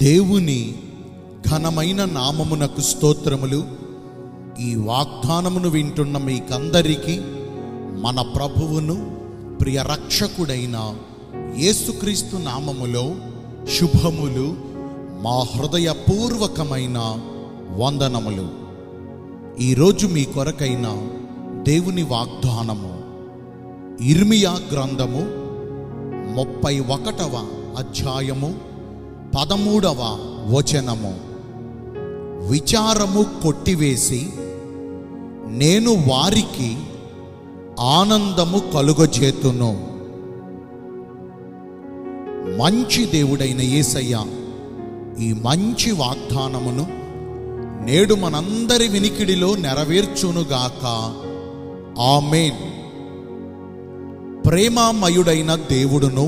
దేవుని ఘనమైన నామమునకు స్తోత్రములు ఈ వాగ్దానమును వింటున్న మీకందరికీ మన ప్రభువును ప్రియ రక్షకుడైన యేసుక్రీస్తు నామములో శుభములు మా హృదయపూర్వకమైన వందనములు ఈరోజు మీ కొరకైన దేవుని వాగ్దానము ఇర్మియా గ్రంథము ముప్పై ఒకటవ అధ్యాయము పదమూడవ వచనము విచారము కొట్టివేసి నేను వారికి ఆనందము కలుగజేతును మంచి దేవుడైన యేసయ్య ఈ మంచి వాగ్దానమును నేడు మనందరి వినికిడిలో నెరవేర్చునుగాక ఆమెన్ ప్రేమామయుడైన దేవుడును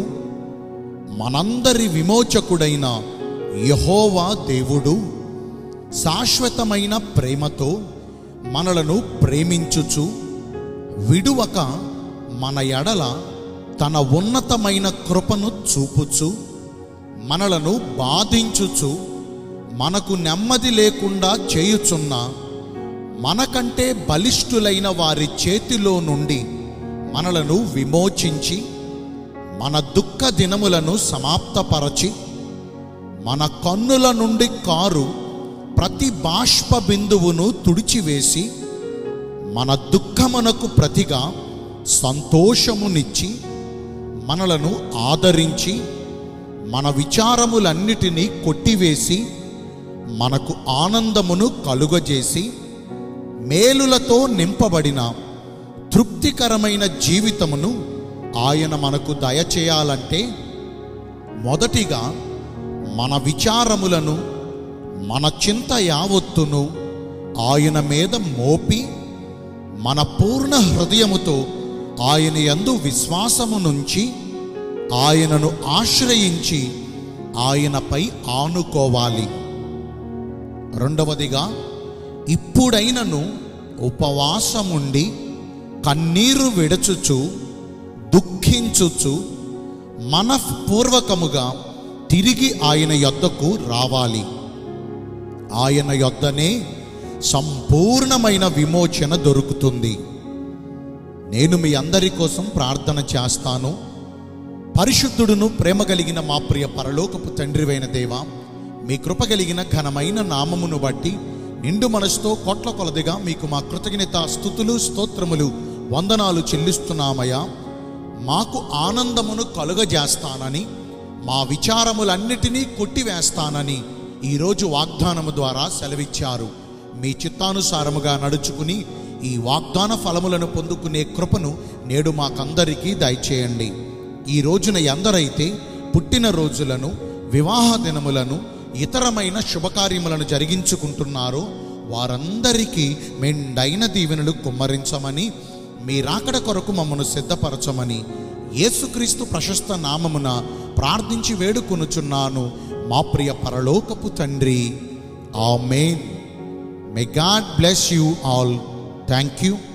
మనందరి విమోచకుడైన యహోవా దేవుడు శాశ్వతమైన ప్రేమతో మనలను ప్రేమించుచు విడువక మన ఎడల తన ఉన్నతమైన కృపను చూపుచు మనలను బాధించుచు మనకు నెమ్మది లేకుండా చేయుచున్న మనకంటే బలిష్ఠులైన వారి చేతిలో నుండి మనలను విమోచించి మన దుఃఖ దినములను సమాప్తపరచి మన కన్నుల నుండి కారు ప్రతి బాష్ప బిందువును తుడిచివేసి మన దుఃఖమునకు ప్రతిగా సంతోషమునిచ్చి మనలను ఆదరించి మన విచారములన్నిటినీ కొట్టివేసి మనకు ఆనందమును కలుగజేసి మేలులతో నింపబడిన తృప్తికరమైన జీవితమును ఆయన మనకు దయచేయాలంటే మొదటిగా మన విచారములను మన చింత యావత్తును ఆయన మీద మోపి మన పూర్ణ హృదయముతో ఆయన యందు విశ్వాసము నుంచి ఆయనను ఆశ్రయించి ఆయనపై ఆనుకోవాలి రెండవదిగా ఇప్పుడైనను ఉపవాసముండి కన్నీరు విడచుచు దుఃఖించుచు మనఃపూర్వకముగా తిరిగి ఆయన యొద్దకు రావాలి ఆయన యొద్దనే సంపూర్ణమైన విమోచన దొరుకుతుంది నేను మీ అందరి కోసం ప్రార్థన చేస్తాను పరిశుద్ధుడును ప్రేమ కలిగిన మా ప్రియ పరలోకపు తండ్రివైన దేవ మీ కృప కలిగిన ఘనమైన నామమును బట్టి నిండు మనసుతో కోట్ల కొలదిగా మీకు మా కృతజ్ఞత స్థుతులు స్తోత్రములు వందనాలు చెల్లిస్తున్నామయ్యా మాకు ఆనందమును కలుగజేస్తానని మా విచారములన్నిటినీ కొట్టివేస్తానని ఈరోజు వాగ్దానము ద్వారా సెలవిచ్చారు మీ చిత్తానుసారముగా నడుచుకుని ఈ వాగ్దాన ఫలములను పొందుకునే కృపను నేడు మాకందరికీ దయచేయండి ఈ రోజున ఎందరైతే పుట్టిన రోజులను వివాహ దినములను ఇతరమైన శుభకార్యములను జరిగించుకుంటున్నారో వారందరికీ మెండైన దీవెనలు కుమ్మరించమని మీ రాకడ కొరకు మమ్మను సిద్ధపరచమని యేసుక్రీస్తు ప్రశస్త నామమున ప్రార్థించి వేడుకొనుచున్నాను మా ప్రియ పరలోకపు తండ్రి amen may God bless you all thank you